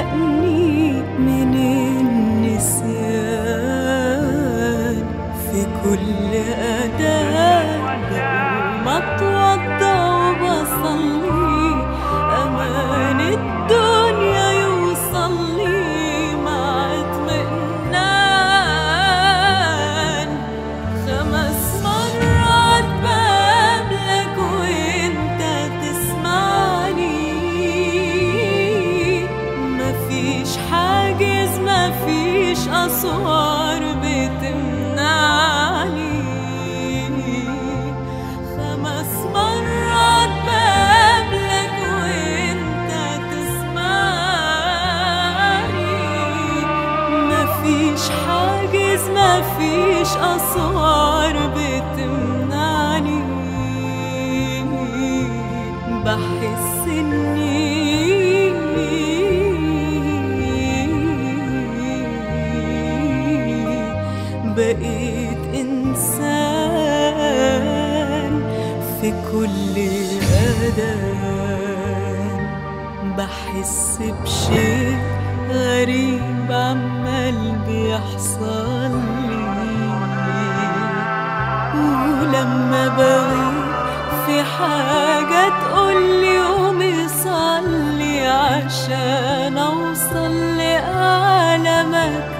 خلقني من النسيان في كل أداء بقوم أتوضى وبصلي أمان الدنيا يوصل لي مع اطمئنان خمس مرات بقابلك وانت تسمعني مفيش حاجز مفيش اسوار بتمنعني خمس مرات بقابلك وانت تسمعني مفيش حاجز مفيش اسوار بتمنعني بحس اني بقيت انسان في كل أذان بحس بشيء غريب عمال بيحصل لي ولما بغيب في حاجة تقولي قومي صلي عشان أوصل لأعلى مكان